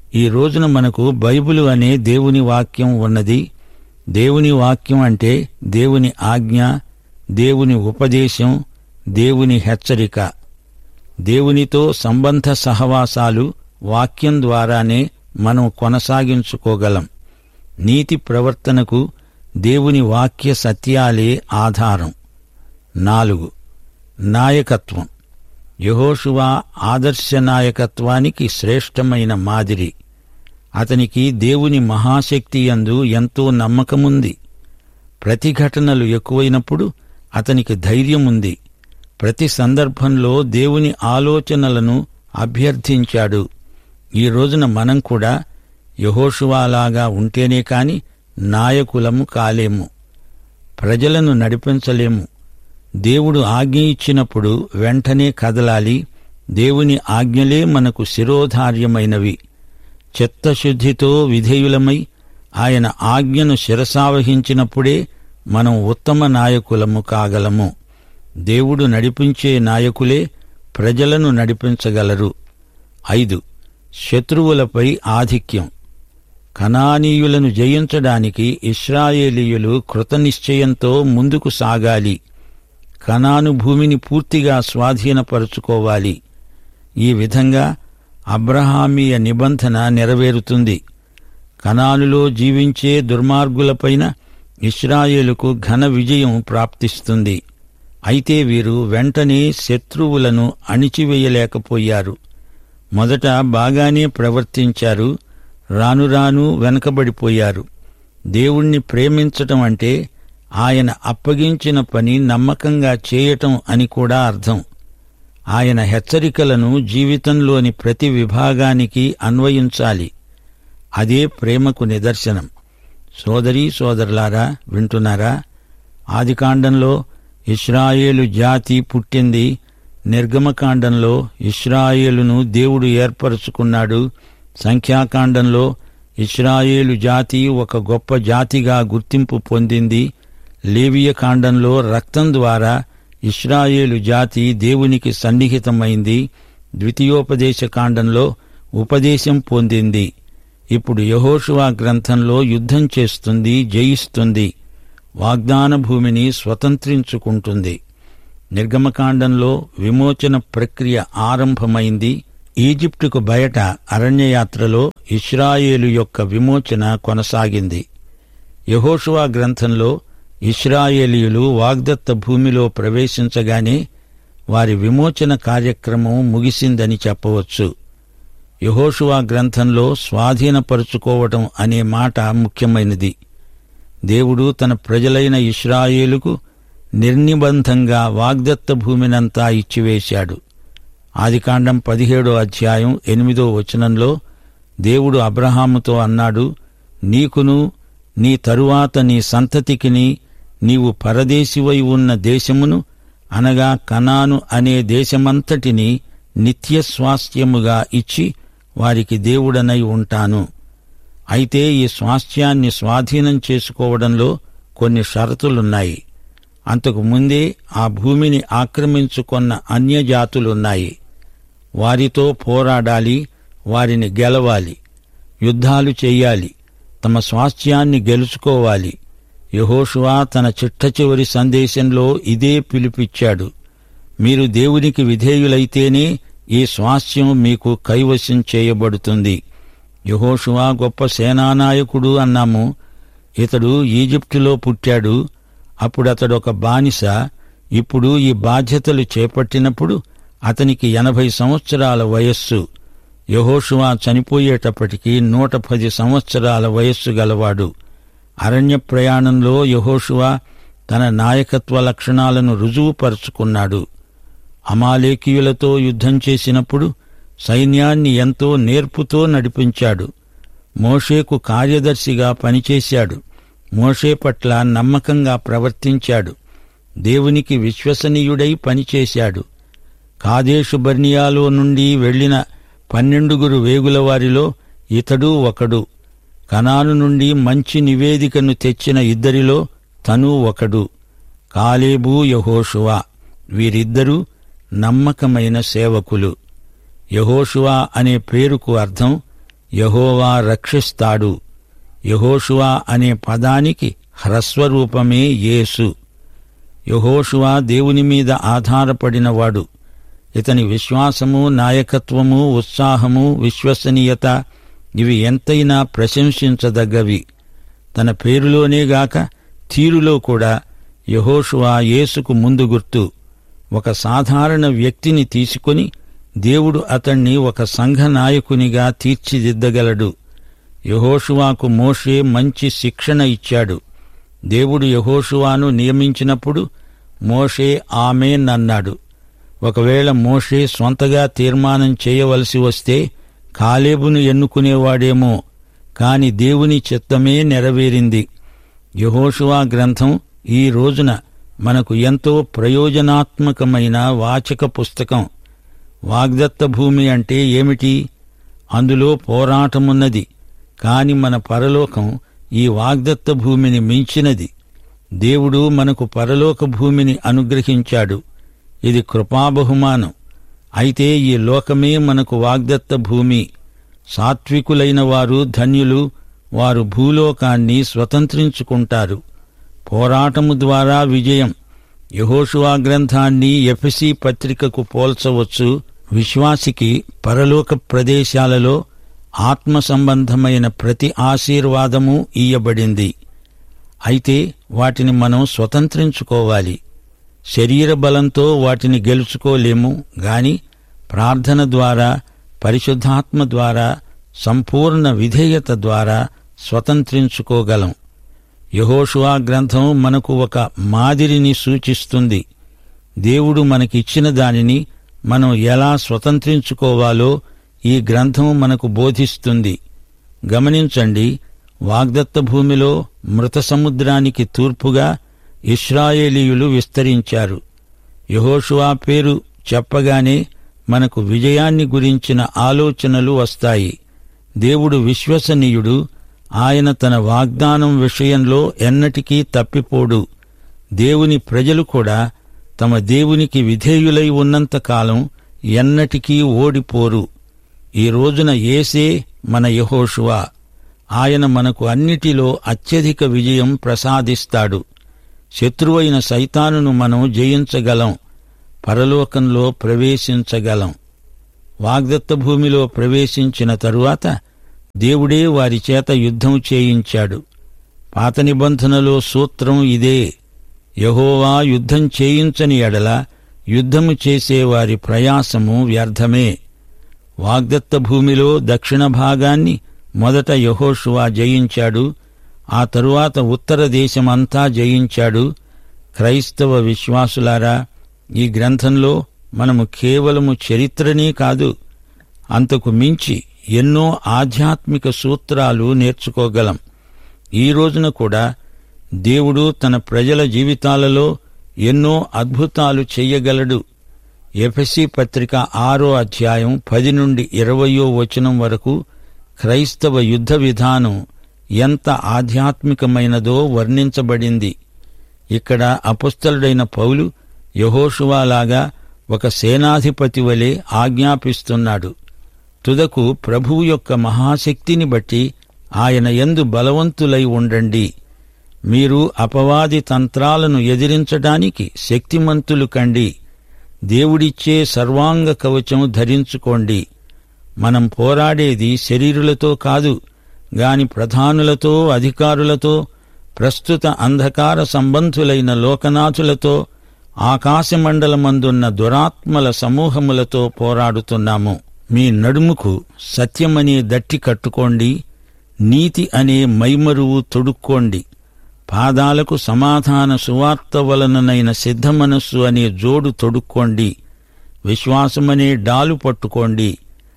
ఈ రోజున మనకు బైబిలు అనే దేవుని వాక్యం ఉన్నది దేవుని వాక్యం అంటే దేవుని ఆజ్ఞ దేవుని ఉపదేశం దేవుని హెచ్చరిక దేవునితో సంబంధ సహవాసాలు వాక్యం ద్వారానే మనం కొనసాగించుకోగలం నీతి ప్రవర్తనకు దేవుని వాక్య సత్యాలే ఆధారం నాలుగు నాయకత్వం యహోషువా ఆదర్శ నాయకత్వానికి శ్రేష్టమైన మాదిరి అతనికి దేవుని మహాశక్తి యందు ఎంతో నమ్మకముంది ప్రతిఘటనలు ఎక్కువైనప్పుడు అతనికి ధైర్యముంది ప్రతి సందర్భంలో దేవుని ఆలోచనలను అభ్యర్థించాడు ఈ రోజున మనం కూడా యహోషువాలాగా ఉంటేనే కాని నాయకులము కాలేము ప్రజలను నడిపించలేము దేవుడు ఆజ్ఞ ఇచ్చినప్పుడు వెంటనే కదలాలి దేవుని ఆజ్ఞలే మనకు శిరోధార్యమైనవి చిత్తశుద్ధితో విధేయులమై ఆయన ఆజ్ఞను శిరసావహించినప్పుడే మనం ఉత్తమ నాయకులము కాగలము దేవుడు నడిపించే నాయకులే ప్రజలను నడిపించగలరు ఐదు శత్రువులపై ఆధిక్యం కనానీయులను జయించడానికి ఇస్రాయేలీయులు కృతనిశ్చయంతో ముందుకు సాగాలి కనాను భూమిని పూర్తిగా స్వాధీనపరుచుకోవాలి ఈ విధంగా అబ్రహామీయ నిబంధన నెరవేరుతుంది కనానులో జీవించే దుర్మార్గులపైన ఇస్రాయేలుకు ఘన విజయం ప్రాప్తిస్తుంది అయితే వీరు వెంటనే శత్రువులను అణిచివేయలేకపోయారు మొదట బాగానే ప్రవర్తించారు రాను రాను వెనకబడిపోయారు దేవుణ్ణి ప్రేమించటం అంటే ఆయన అప్పగించిన పని నమ్మకంగా చేయటం అని కూడా అర్థం ఆయన హెచ్చరికలను జీవితంలోని ప్రతి విభాగానికి అన్వయించాలి అదే ప్రేమకు నిదర్శనం సోదరీ సోదరులారా వింటున్నారా ఆదికాండంలో ఇస్రాయేలు జాతి పుట్టింది నిర్గమకాండంలో ఇస్రాయేలును దేవుడు ఏర్పరచుకున్నాడు సంఖ్యాకాండంలో ఇస్రాయేలు జాతి ఒక గొప్ప జాతిగా గుర్తింపు పొందింది లేవియ కాండంలో రక్తం ద్వారా ఇస్రాయేలు జాతి దేవునికి సన్నిహితమైంది ద్వితీయోపదేశ కాండంలో ఉపదేశం పొందింది ఇప్పుడు యహోషువా గ్రంథంలో యుద్ధం చేస్తుంది జయిస్తుంది వాగ్దాన భూమిని స్వతంత్రించుకుంటుంది నిర్గమకాండంలో విమోచన ప్రక్రియ ఆరంభమైంది ఈజిప్టుకు బయట అరణ్యయాత్రలో ఇస్రాయేలు యొక్క విమోచన కొనసాగింది యహోషువా గ్రంథంలో ఇస్రాయేలీయులు వాగ్దత్త భూమిలో ప్రవేశించగానే వారి విమోచన కార్యక్రమం ముగిసిందని చెప్పవచ్చు యహోషువా గ్రంథంలో స్వాధీనపరుచుకోవటం అనే మాట ముఖ్యమైనది దేవుడు తన ప్రజలైన ఇస్రాయేలుకు నిర్నిబంధంగా వాగ్దత్త భూమినంతా ఇచ్చివేశాడు ఆదికాండం పదిహేడో అధ్యాయం ఎనిమిదో వచనంలో దేవుడు అబ్రహాముతో అన్నాడు నీకును నీ తరువాత నీ సంతతికిని నీవు పరదేశివై ఉన్న దేశమును అనగా కనాను అనే దేశమంతటిని నిత్య స్వాస్థ్యముగా ఇచ్చి వారికి దేవుడనై ఉంటాను అయితే ఈ స్వాస్థ్యాన్ని స్వాధీనం చేసుకోవడంలో కొన్ని షరతులున్నాయి అంతకు ముందే ఆ భూమిని ఆక్రమించుకొన్న అన్యజాతులున్నాయి వారితో పోరాడాలి వారిని గెలవాలి యుద్ధాలు చెయ్యాలి తమ స్వాస్థ్యాన్ని గెలుచుకోవాలి యహోషువా తన చిట్ట చివరి సందేశంలో ఇదే పిలిపిచ్చాడు మీరు దేవునికి విధేయులైతేనే ఈ స్వాస్థ్యం మీకు కైవశం చేయబడుతుంది యహోషువా గొప్ప సేనానాయకుడు అన్నాము ఇతడు ఈజిప్టులో పుట్టాడు అప్పుడు అతడు ఒక బానిస ఇప్పుడు ఈ బాధ్యతలు చేపట్టినప్పుడు అతనికి ఎనభై సంవత్సరాల వయస్సు యహోషువా చనిపోయేటప్పటికి నూట పది సంవత్సరాల వయస్సు గలవాడు అరణ్య ప్రయాణంలో యహోషువా తన నాయకత్వ లక్షణాలను రుజువుపరుచుకున్నాడు అమాలేకీయులతో యుద్ధం చేసినప్పుడు సైన్యాన్ని ఎంతో నేర్పుతో నడిపించాడు మోషేకు కార్యదర్శిగా పనిచేశాడు మోషే పట్ల నమ్మకంగా ప్రవర్తించాడు దేవునికి విశ్వసనీయుడై పనిచేశాడు కాదేశు బర్నియాలో నుండి వెళ్లిన పన్నెండుగురు వేగుల వారిలో ఇతడు ఒకడు కనాను నుండి మంచి నివేదికను తెచ్చిన ఇద్దరిలో తను ఒకడు కాలేబు యహోషువా వీరిద్దరూ నమ్మకమైన సేవకులు యహోషువా అనే పేరుకు అర్థం యహోవా రక్షిస్తాడు యహోషువా అనే పదానికి హ్రస్వరూపమే యేసు యహోషువా దేవుని మీద ఆధారపడినవాడు ఇతని విశ్వాసము నాయకత్వము ఉత్సాహము విశ్వసనీయత ఇవి ఎంతైనా ప్రశంసించదగ్గవి తన పేరులోనేగాక తీరులో కూడా యహోషువా యేసుకు ముందు గుర్తు ఒక సాధారణ వ్యక్తిని తీసుకొని దేవుడు అతణ్ణి ఒక సంఘ నాయకునిగా తీర్చిదిద్దగలడు యహోషువాకు మోషే మంచి శిక్షణ ఇచ్చాడు దేవుడు యహోషువాను నియమించినప్పుడు మోషే ఆమెనన్నాడు ఒకవేళ మోషే స్వంతగా తీర్మానం చేయవలసి వస్తే కాలేబును ఎన్నుకునేవాడేమో కాని దేవుని చిత్తమే నెరవేరింది యహోషువా గ్రంథం ఈ రోజున మనకు ఎంతో ప్రయోజనాత్మకమైన వాచక పుస్తకం వాగ్దత్త భూమి అంటే ఏమిటి అందులో పోరాటమున్నది కాని మన పరలోకం ఈ వాగ్దత్త భూమిని మించినది దేవుడు మనకు పరలోక భూమిని అనుగ్రహించాడు ఇది కృపాబహుమానం అయితే ఈ లోకమే మనకు వాగ్దత్త భూమి సాత్వికులైన వారు ధన్యులు వారు భూలోకాన్ని స్వతంత్రించుకుంటారు పోరాటము ద్వారా విజయం యహోషువా గ్రంథాన్ని ఎఫెసి పత్రికకు పోల్చవచ్చు విశ్వాసికి పరలోక ప్రదేశాలలో ఆత్మ సంబంధమైన ప్రతి ఆశీర్వాదము ఇయ్యబడింది అయితే వాటిని మనం స్వతంత్రించుకోవాలి శరీర బలంతో వాటిని గెలుచుకోలేము గాని ప్రార్థన ద్వారా పరిశుద్ధాత్మ ద్వారా సంపూర్ణ విధేయత ద్వారా స్వతంత్రించుకోగలం యహోషువా గ్రంథం మనకు ఒక మాదిరిని సూచిస్తుంది దేవుడు మనకిచ్చిన దానిని మనం ఎలా స్వతంత్రించుకోవాలో ఈ గ్రంథం మనకు బోధిస్తుంది గమనించండి వాగ్దత్త భూమిలో మృత సముద్రానికి తూర్పుగా ఇస్రాయేలీయులు విస్తరించారు యహోషువా పేరు చెప్పగానే మనకు విజయాన్ని గురించిన ఆలోచనలు వస్తాయి దేవుడు విశ్వసనీయుడు ఆయన తన వాగ్దానం విషయంలో ఎన్నటికీ తప్పిపోడు దేవుని ప్రజలు కూడా తమ దేవునికి విధేయులై ఉన్నంతకాలం ఎన్నటికీ ఓడిపోరు ఈ రోజున ఏసే మన యహోషువా ఆయన మనకు అన్నిటిలో అత్యధిక విజయం ప్రసాదిస్తాడు శత్రువైన సైతానును మనం జయించగలం పరలోకంలో ప్రవేశించగలం వాగ్దత్త భూమిలో ప్రవేశించిన తరువాత దేవుడే వారి చేత యుద్ధం చేయించాడు పాత నిబంధనలో సూత్రం ఇదే యహోవా యుద్ధం చేయించని ఎడల యుద్ధము చేసే వారి ప్రయాసము వ్యర్థమే వాగ్దత్త భూమిలో దక్షిణ భాగాన్ని మొదట యహోషువా జయించాడు ఆ తరువాత ఉత్తర దేశమంతా జయించాడు క్రైస్తవ విశ్వాసులారా ఈ గ్రంథంలో మనము కేవలము చరిత్రనే కాదు అంతకు మించి ఎన్నో ఆధ్యాత్మిక సూత్రాలు నేర్చుకోగలం ఈ రోజున కూడా దేవుడు తన ప్రజల జీవితాలలో ఎన్నో అద్భుతాలు చెయ్యగలడు ఎఫెసి పత్రిక ఆరో అధ్యాయం పది నుండి ఇరవయో వచనం వరకు క్రైస్తవ యుద్ధ విధానం ఎంత ఆధ్యాత్మికమైనదో వర్ణించబడింది ఇక్కడ అపుస్తలుడైన పౌలు యహోషువాలాగా ఒక సేనాధిపతి వలె ఆజ్ఞాపిస్తున్నాడు తుదకు ప్రభువు యొక్క మహాశక్తిని బట్టి ఆయన యందు బలవంతులై ఉండండి మీరు అపవాది తంత్రాలను ఎదిరించడానికి శక్తిమంతులు కండి దేవుడిచ్చే సర్వాంగ కవచం ధరించుకోండి మనం పోరాడేది శరీరులతో కాదు గాని ప్రధానులతో అధికారులతో ప్రస్తుత అంధకార సంబంధులైన లోకనాథులతో ఆకాశమండలమందున్న దురాత్మల సమూహములతో పోరాడుతున్నాము మీ నడుముకు సత్యమనే దట్టి కట్టుకోండి నీతి అనే మైమరువు తొడుక్కోండి పాదాలకు సమాధాన సువార్త వలననైన సిద్ధమనస్సు అనే జోడు తొడుక్కోండి విశ్వాసమనే డాలు పట్టుకోండి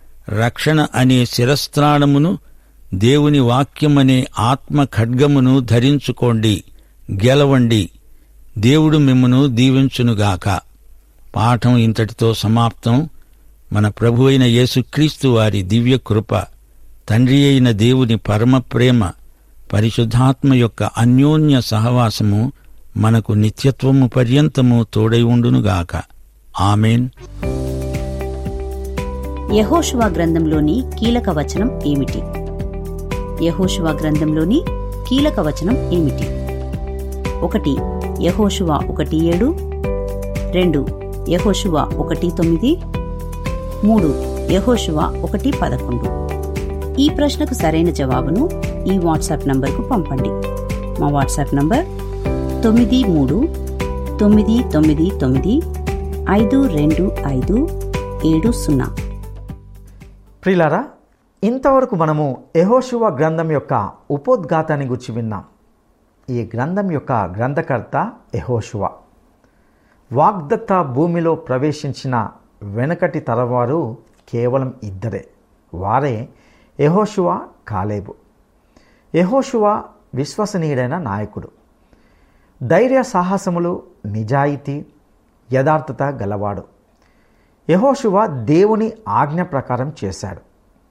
రక్షణ అనే శిరస్త్రాణమును దేవుని వాక్యమనే ఆత్మ ఖడ్గమును ధరించుకోండి గెలవండి దేవుడు మిమ్మను దీవించునుగాక పాఠం ఇంతటితో సమాప్తం మన ప్రభు అయిన యేసుక్రీస్తు వారి దివ్య కృప తండ్రి అయిన దేవుని పరమ ప్రేమ పరిశుద్ధాత్మ యొక్క అన్యోన్య సహవాసము మనకు నిత్యత్వము పర్యంతము తోడై ఉండునుగాక ఆమెన్ యహోషువా గ్రంథంలోని కీలక వచనం ఏమిటి యహోషువా గ్రంథంలోని కీలక వచనం ఏమిటి ఒకటి యహోషువా ఒకటి ఏడు రెండు యహోషువా ఒకటి తొమ్మిది మూడు యహోషువా ఒకటి పదకొండు ఈ ప్రశ్నకు సరైన జవాబును ఈ వాట్సాప్ నంబర్కు పంపండి మా వాట్సాప్ నంబర్ తొమ్మిది మూడు తొమ్మిది తొమ్మిది తొమ్మిది ఐదు రెండు ఐదు ఏడు సున్నా ప్రిలారా ఇంతవరకు మనము యెహోషువ గ్రంథం యొక్క ఉపోద్ఘాతాన్ని గురించి విన్నాం ఈ గ్రంథం యొక్క గ్రంథకర్త యెహోషువ వాగ్దత్త భూమిలో ప్రవేశించిన వెనకటి తరవారు కేవలం ఇద్దరే వారే యెహోషువ కాలేబు యెహోషువ విశ్వసనీయుడైన నాయకుడు ధైర్య సాహసములు నిజాయితీ యథార్థత గలవాడు యహోశివ దేవుని ఆజ్ఞ ప్రకారం చేశాడు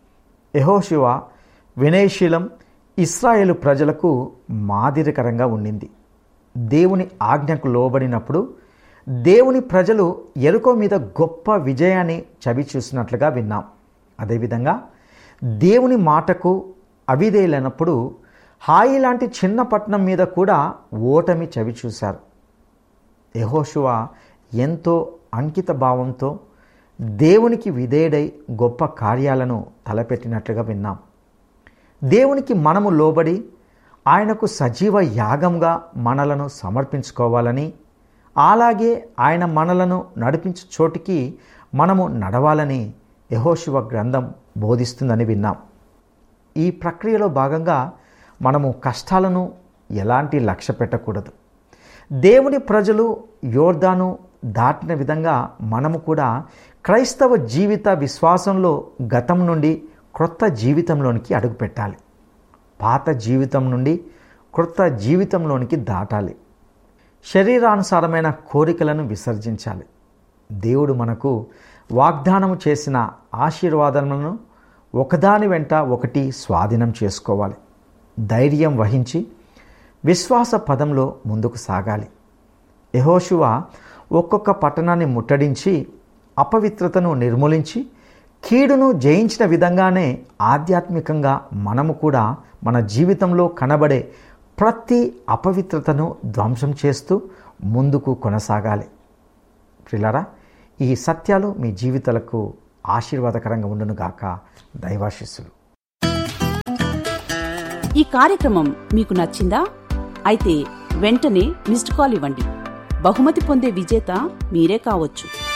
యహోశివ వినయశీలం ఇస్రాయేలు ప్రజలకు మాదిరికరంగా ఉండింది దేవుని ఆజ్ఞకు లోబడినప్పుడు దేవుని ప్రజలు ఎరుకో మీద గొప్ప విజయాన్ని చవి చూసినట్లుగా విన్నాం అదేవిధంగా దేవుని మాటకు అవిధేయులైనప్పుడు హాయి లాంటి చిన్న పట్టణం మీద కూడా ఓటమి చవి చూశారు యహోశువ ఎంతో అంకిత భావంతో దేవునికి విధేయుడై గొప్ప కార్యాలను తలపెట్టినట్లుగా విన్నాం దేవునికి మనము లోబడి ఆయనకు సజీవ యాగంగా మనలను సమర్పించుకోవాలని అలాగే ఆయన మనలను నడిపించు చోటికి మనము నడవాలని యహోశివ గ్రంథం బోధిస్తుందని విన్నాం ఈ ప్రక్రియలో భాగంగా మనము కష్టాలను ఎలాంటి లక్ష్య పెట్టకూడదు దేవుని ప్రజలు యోర్దాను దాటిన విధంగా మనము కూడా క్రైస్తవ జీవిత విశ్వాసంలో గతం నుండి క్రొత్త జీవితంలోనికి అడుగుపెట్టాలి పాత జీవితం నుండి క్రొత్త జీవితంలోనికి దాటాలి శరీరానుసారమైన కోరికలను విసర్జించాలి దేవుడు మనకు వాగ్దానం చేసిన ఆశీర్వాదాలను ఒకదాని వెంట ఒకటి స్వాధీనం చేసుకోవాలి ధైర్యం వహించి విశ్వాస పదంలో ముందుకు సాగాలి యహోశువ ఒక్కొక్క పట్టణాన్ని ముట్టడించి అపవిత్రతను నిర్మూలించి కీడును జయించిన విధంగానే ఆధ్యాత్మికంగా మనము కూడా మన జీవితంలో కనబడే ప్రతి అపవిత్రతను ధ్వంసం చేస్తూ ముందుకు కొనసాగాలి ప్రిలరా ఈ సత్యాలు మీ జీవితాలకు ఆశీర్వాదకరంగా ఉండునుగాక దైవాశిస్సులు ఈ కార్యక్రమం మీకు నచ్చిందా అయితే వెంటనే మిస్డ్ కాల్ ఇవ్వండి బహుమతి పొందే విజేత మీరే కావచ్చు